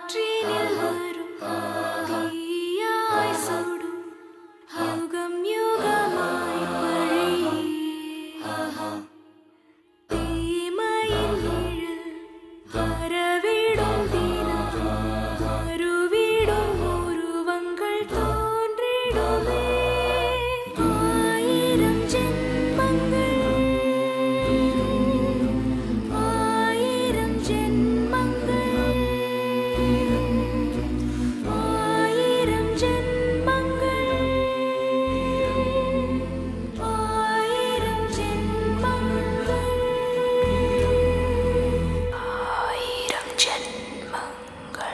காற்றினில் வரும் தீயாய் சுடும் யுகம் யுகமாய் பழகி தீமையின் நிழல் வரவிடும் தினம் மறுவிடும் உருவங்கள் தோன்றிடுமே ஆயிரம் ஜென்மங்கள் ஆயிரம் ஜென்மங்கள் ஆயிரம் ஜென்மங்கள் ஆயிரம் ஜென்மங்கள் ஆயிரம் ஜென்மங்கள்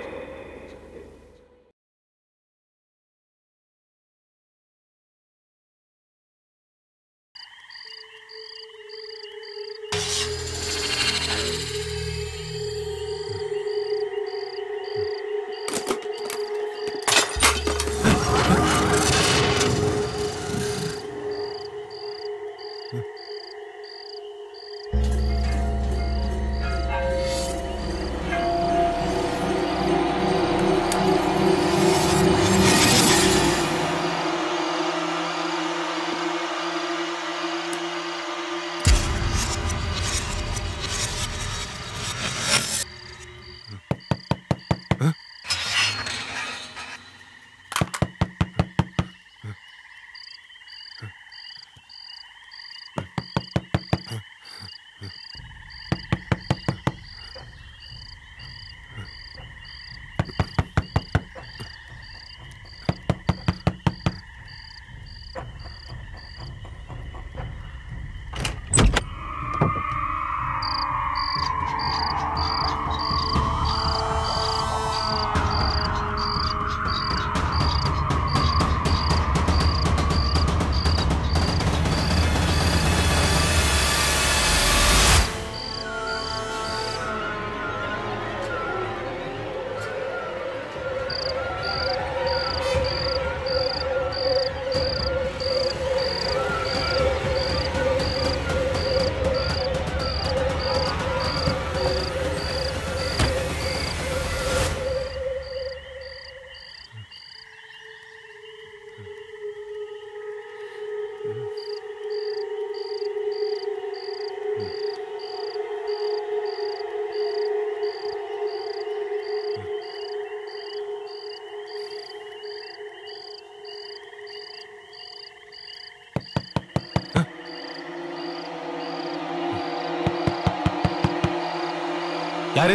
யாரு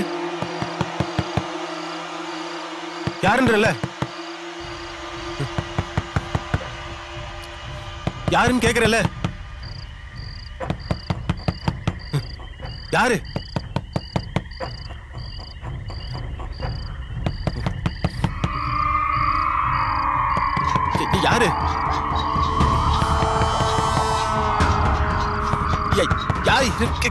யாருன்றல யாருன்னு கேக்குறல யாரு ய- யாரு ய- யாரு இருக்கு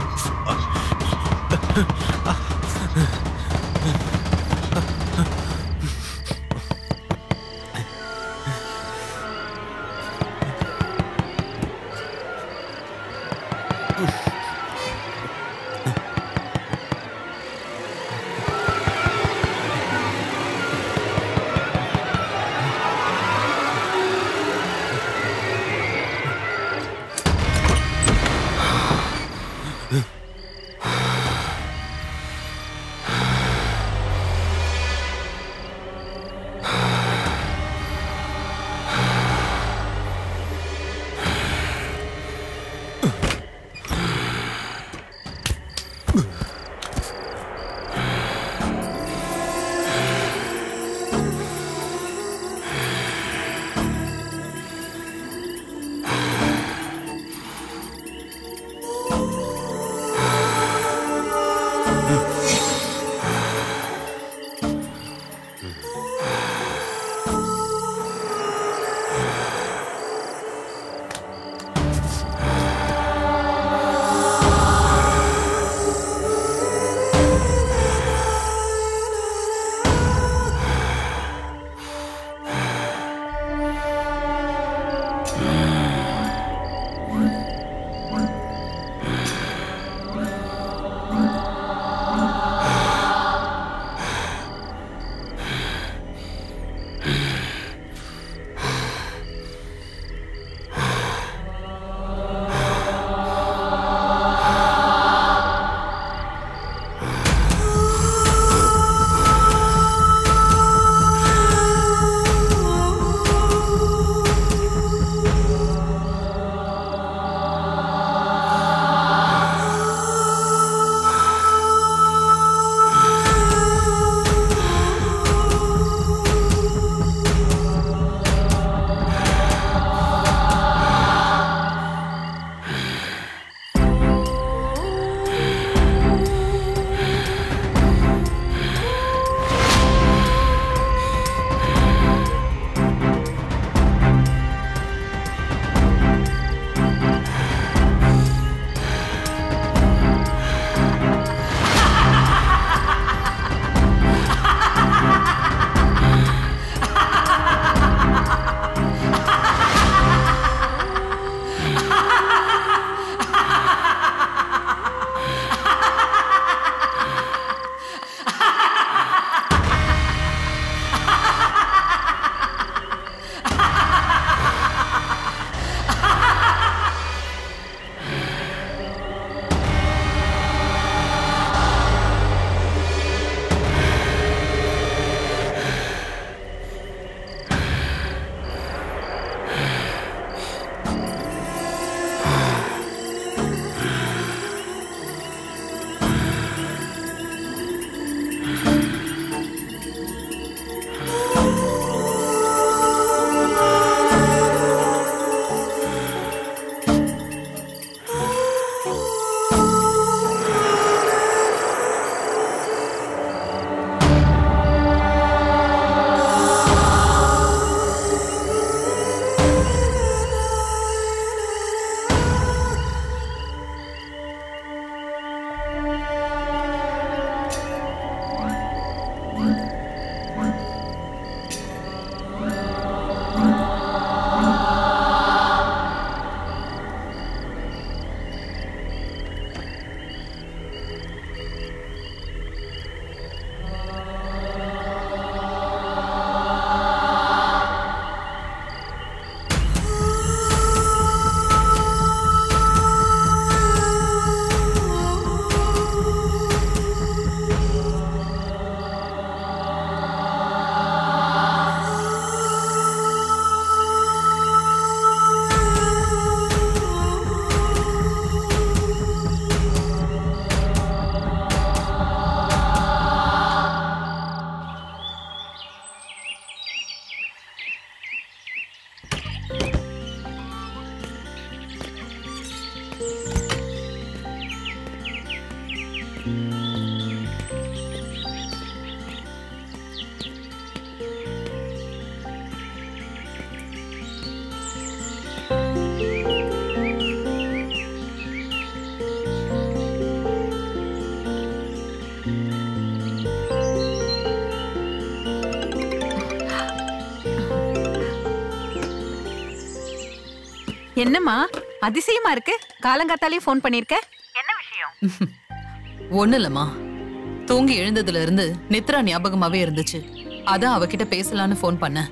என்னம்மா அதிசயமா இருக்கு காலங்காத்தாலே ஃபோன் பண்ணிருக்க என்ன விஷயம் ஒண்ணு இல்லம்மா தூங்கி எழுந்ததுல இருந்து நித்ரா ஞாபகமாவே இருந்துச்சு அதான் அவகிட்ட பேசலான்னு ஃபோன் பண்ணேன்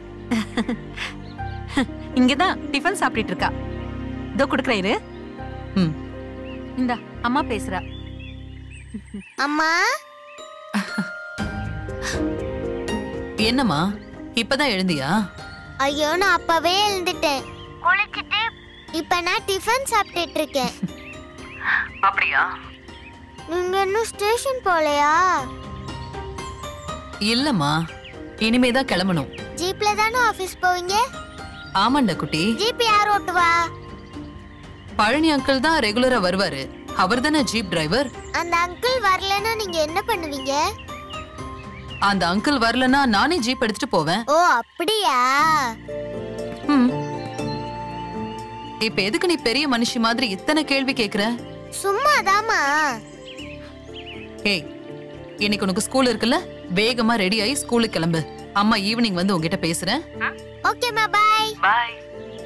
இங்கதான் டிஃபன் சாப்பிட்டுட்டு இருக்கா இதோ குடுக்குறேன் இரு ம் இந்தா அம்மா பேசுறா அம்மா என்னம்மா இப்பதான் எழுந்தியா ஐயோ நான் அப்பவே எழுந்துட்டேன் குளிச்சிட்டு இப்ப நான் டிஃபன் சாப்பிட்டுட்டு இருக்கேன் அப்படியா நீங்க இன்னும் ஸ்டேஷன் போலையா இல்லம்மா இனிமேதான் கிளம்பணும் ஜீப்ல தானே ஆபீஸ் போவீங்க ஆமாண்டா குட்டி ஜீப் யார் ஓட்டுவா பழனி அங்கிள் தான் ரெகுலரா வருவாரு அவர் தானே ஜீப் டிரைவர் அந்த அங்கிள் வரலன்னா நீங்க என்ன பண்ணுவீங்க அந்த அங்கிள் வரலன்னா நானே ஜீப் எடுத்துட்டு போவேன் ஓ அப்படியா ம். இப்ப எதுக்கு நீ பெரிய மனுஷி மாதிரி இத்தனை கேள்வி கேக்குற சும்மாதாம்மா ஏய் இன்னைக்கு உனக்கு ஸ்கூல் இருக்குல்ல வேகமா ரெடி ஆகி ஸ்கூலுக்கு கிளம்பு அம்மா ஈவினிங் வந்து உங்ககிட்ட பேசுறேன் ஓகேம்மா பாய் பாய்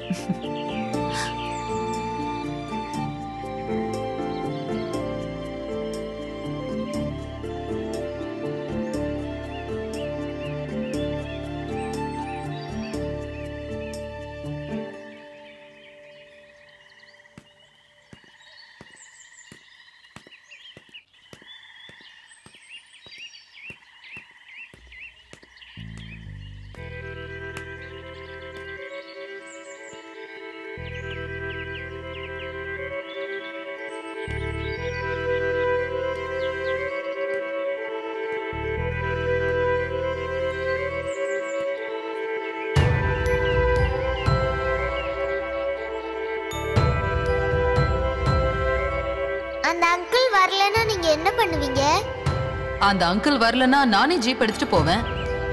அந்த அங்கிள் வரலன்னா நீங்க என்ன பண்ணுவீங்க அந்த அங்கிள் வரலன்னா நானே ஜீப் எடுத்துட்டு போவேன்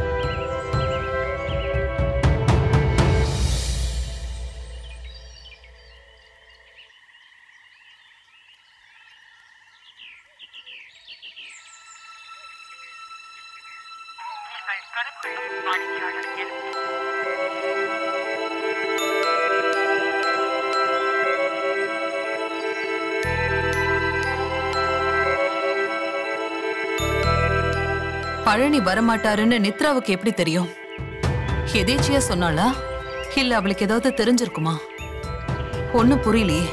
பழனி வரமாட்டாருன்னு நித்ராவுக்கு எப்படி தெரியும் எதேச்சியா சொன்னாளா இல்ல அவளுக்கு ஏதாவது தெரிஞ்சிருக்குமா ஒண்ணும் புரியலையே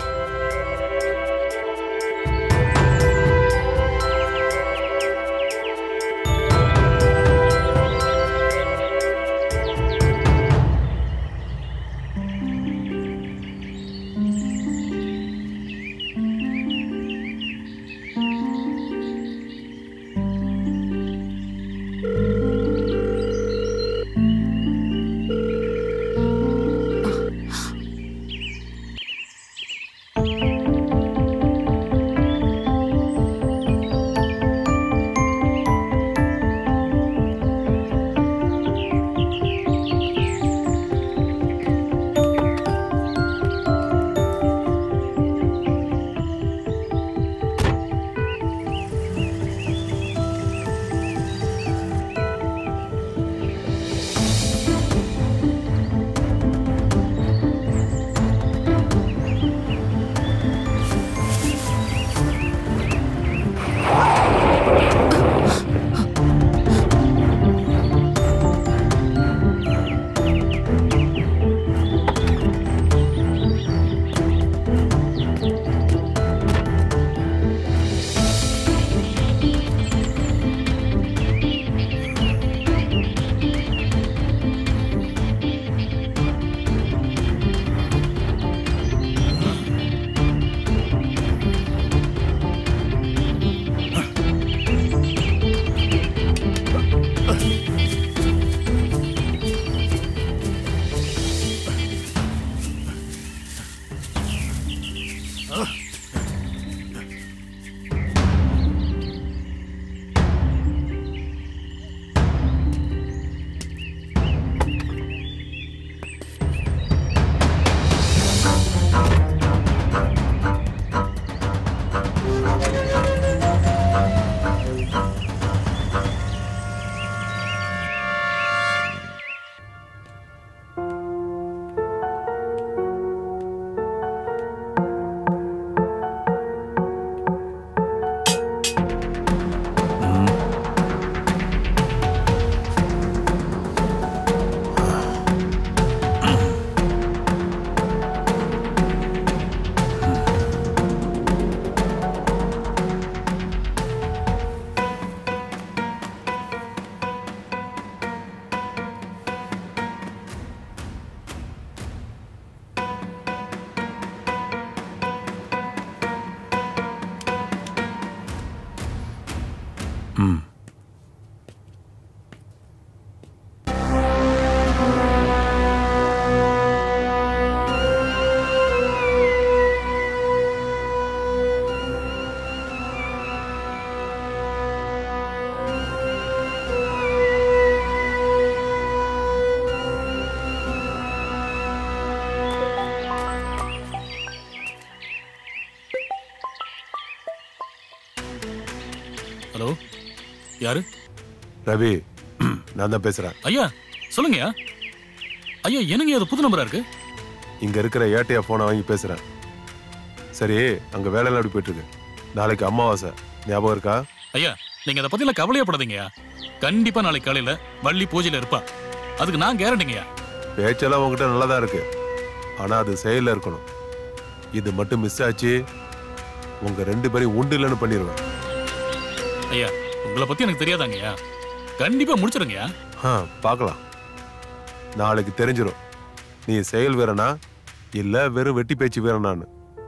யாரு ரவி நான் தான் பேசுறேன் ஐயா சொல்லுங்கய்யா ஐயா என்னங்க அது புது நம்பரா இருக்கு இங்க இருக்கிற ஏட்டையா போனை வாங்கி பேசுறேன் சரி அங்க வேலையெல்லாம் எப்படி போயிட்டு இருக்கு நாளைக்கு அமாவாசை ஞாபகம் இருக்கா ஐயா நீங்க அதை பத்திலாம் கவலையப்படாதீங்கய்யா கண்டிப்பா நாளைக்கு காலையில வள்ளி பூஜையில இருப்பா அதுக்கு நான் கேரண்டிங்கய்யா பேச்செல்லாம் உங்ககிட்ட நல்லா தான் இருக்கு ஆனா அது செயல்ல இருக்கணும் இது மட்டும் மிஸ் ஆச்சு உங்க ரெண்டு பேரையும் உண்டு இல்லைன்னு பண்ணிடுவேன் ஐயா உங்களை பத்தி எனக்கு தெரியாதாங்கய்யா கண்டிப்பா முடிச்சிருங்கய்யா ஆ பார்க்கலாம் நாளைக்கு தெரிஞ்சிடும் நீ செயல் வீரனா இல்ல வெறும் வெட்டி பேச்சு வீரனான்னு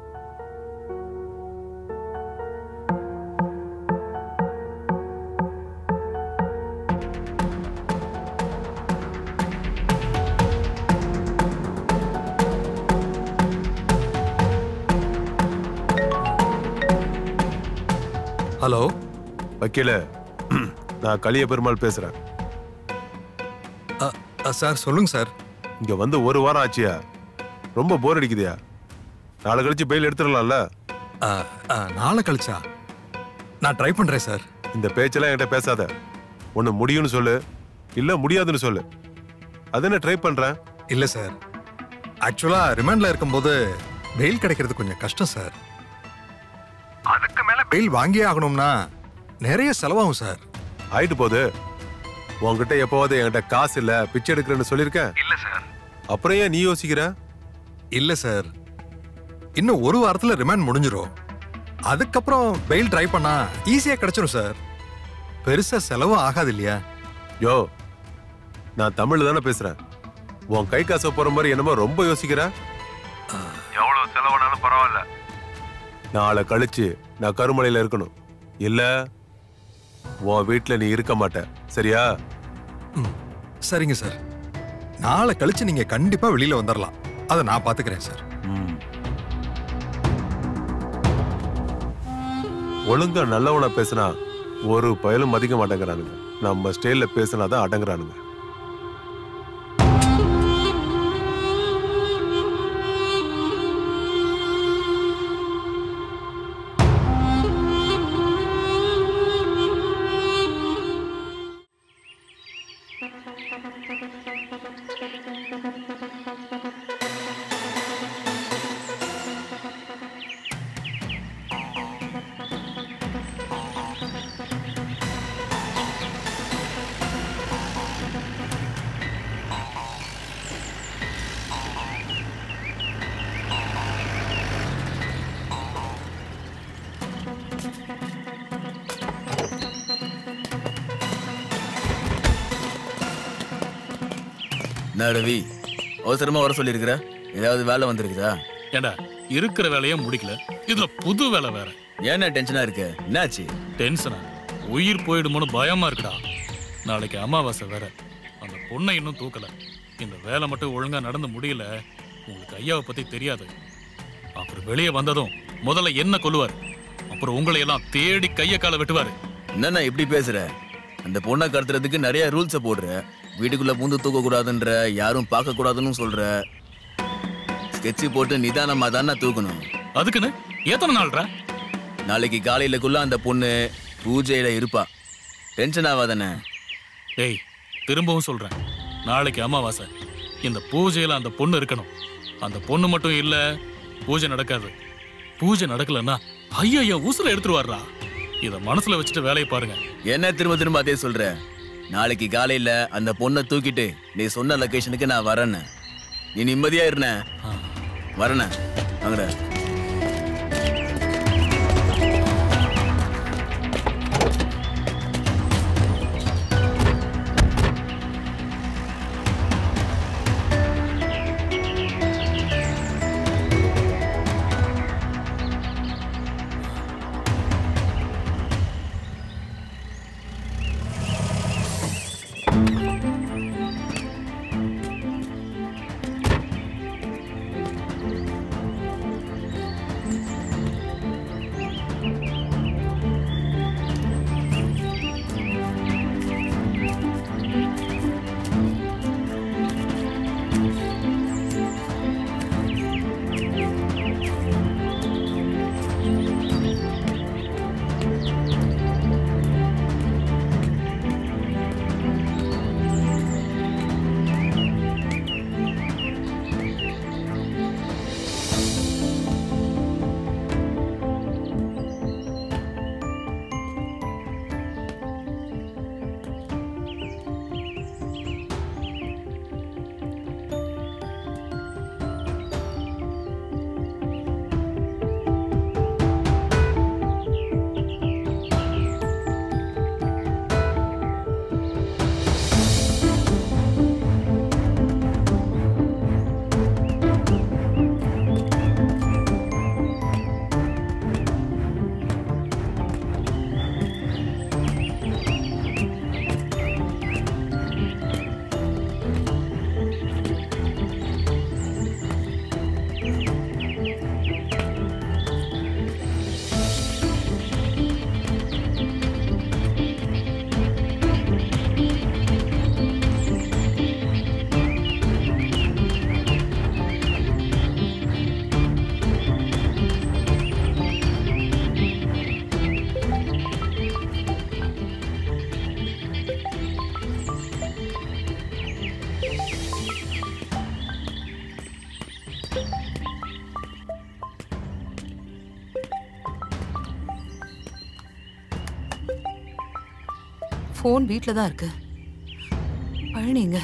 ஹலோ வக்கீல நான் கலிய பெருமாள் பேசுறேன் அ, அ, சார் சொல்லுங்க சார் இங்க வந்து ஒரு வாரம் ஆச்சியா ரொம்ப போர் அடிக்குதியா நாளை கழிச்சு பெயில் எடுத்துடலாம்ல அ, அ, நாளை கழிச்சா நான் ட்ரை பண்றேன் சார் இந்த பேச்செல்லாம் என்கிட்ட பேசாத ஒன்னு முடியும்னு சொல்லு இல்ல முடியாதுன்னு சொல்லு அது என்ன ட்ரை பண்றேன் இல்ல சார் ஆக்சுவலா ரிமாண்ட்ல இருக்கும்போது பெயில் கிடைக்கிறது கொஞ்சம் கஷ்டம் சார் அதுக்கு மேல பெயில் வாங்கியே ஆகணும்னா நிறைய செலவாகும் சார் ஆயிட்டு போகுது உன்கிட்ட எப்போவாது என்கிட்ட காசு இல்ல பிச்சை எடுக்கிறேன்னு சொல்லியிருக்கேன் இல்ல சார் அப்புறம் ஏன் நீ யோசிக்கிற இல்ல சார் இன்னும் ஒரு வாரத்துல ரிமாண்ட் முடிஞ்சிரும் அதுக்கப்புறம் பெயில் ட்ரை பண்ணா ஈஸியா கிடைச்சிரும் சார் பெருசா செலவும் ஆகாது இல்லையா யோ நான் தமிழ்ல தானே பேசுறேன் உன் கை காசு போற மாதிரி என்னமோ ரொம்ப யோசிக்கிற எவ்வளவு செலவானாலும் பரவாயில்ல நாளை கழிச்சு நான் கருமலையில இருக்கணும் இல்ல உன் வீட்டுல நீ இருக்க மாட்ட சரியா ம், சரிங்க சார் நாளை கழிச்சு நீங்க கண்டிப்பா வெளியில வந்துடலாம் அதை நான் பாத்துக்கிறேன் சார் ம். ஒழுங்கா நல்லவனா பேசினா ஒரு பயலும் மதிக்க மாட்டேங்கிறானுங்க நம்ம ஸ்டைல்ல பேசினாதான் அடங்குறானுங்க என்ன ரவி அவசரமா வர சொல்லியிருக்கிற ஏதாவது வேலை வந்திருக்குதா ஏண்டா இருக்கிற வேலையை முடிக்கல இதுல புது வேலை வேற ஏன்னா டென்ஷனா இருக்க என்னாச்சு டென்ஷனா உயிர் போயிடுமோன்னு பயமா இருக்குடா நாளைக்கு அமாவாசை வேற அந்த பொண்ணை இன்னும் தூக்கல இந்த வேலை மட்டும் ஒழுங்கா நடந்து முடியல உங்களுக்கு ஐயாவை பத்தி தெரியாது அப்புறம் வெளியே வந்ததும் முதல்ல என்ன கொல்லுவார் அப்புறம் உங்களை எல்லாம் தேடி கைய காலை வெட்டுவாரு என்னண்ணா இப்படி பேசுற அந்த பொண்ணை கடத்துறதுக்கு நிறைய ரூல்ஸை போடுற வீட்டுக்குள்ள பூந்து தூக்க கூடாதுன்ற யாரும் பார்க்க கூடாதுன்னு சொல்ற ஸ்கெட்ச் போட்டு நிதானமா தானே தூக்கணும் அதுக்குன்னு எத்தனை நாள்ரா நாளைக்கு காலையிலக்குள்ள அந்த பொண்ணு பூஜையில இருப்பா டென்ஷன் ஆகாதானே டேய் திரும்பவும் சொல்றேன் நாளைக்கு அமாவாசை இந்த பூஜையில அந்த பொண்ணு இருக்கணும் அந்த பொண்ணு மட்டும் இல்ல பூஜை நடக்காது பூஜை நடக்கலன்னா ஐயா ஐயா உசுர எடுத்துருவாருடா இத மனசுல வச்சுட்டு வேலையை பாருங்க என்ன திரும்ப திரும்ப அதே சொல்ற நாளைக்கு காலையில அந்த பொண்ணை தூக்கிட்டு நீ சொன்ன லொகேஷனுக்கு நான் வரேன்னு நீ நிம்மதியா இருன வரேண்ணே வாங்கடா ஃபோன் வீட்ல தான் இருக்கு பழனிங்க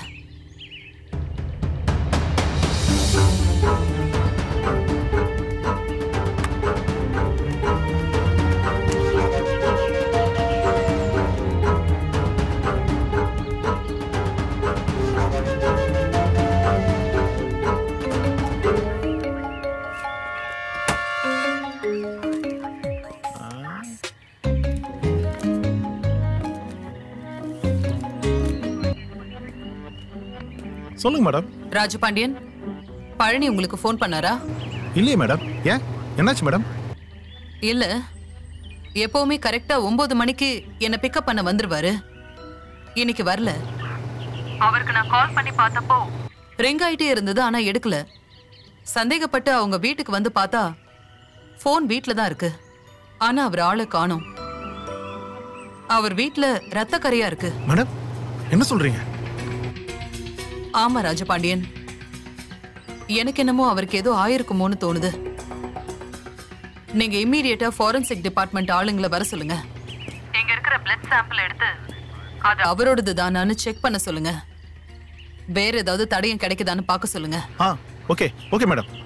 சொல்லுங்க மேடம் ராஜபாண்டியன் பழனி உங்களுக்கு ஃபோன் பண்ணாரா இல்லையே மேடம் ஏன் என்னாச்சு மேடம் இல்ல எப்பவுமே கரெக்டா ஒன்பது மணிக்கு என்ன பிக்கப் பண்ண வந்துருவாரு இன்னைக்கு வரல அவருக்கு நான் கால் பண்ணி பார்த்தப்போ ரிங் ஆயிட்டே இருந்தது ஆனா எடுக்கல சந்தேகப்பட்டு அவங்க வீட்டுக்கு வந்து பார்த்தா ஃபோன் வீட்ல தான் இருக்கு ஆனா அவர் ஆளை காணோம் அவர் வீட்ல ரத்த கரையா இருக்கு மேடம் என்ன சொல்றீங்க ஆமா ராஜபாண்டியன் எனக்கு என்னமோ அவருக்கு ஏதோ ஆயிருக்குமோன்னு தோணுது நீங்க இம்மீடியட்டா ஃபாரன்சிக் டிபார்ட்மெண்ட் ஆளுங்களை வர சொல்லுங்க இங்க இருக்கிற பிளட் சாம்பிள் எடுத்து அது அவரோடது தானான்னு செக் பண்ண சொல்லுங்க வேற ஏதாவது தடயம் கிடைக்குதான்னு பார்க்க சொல்லுங்க ஆ ஓகே ஓகே மேடம்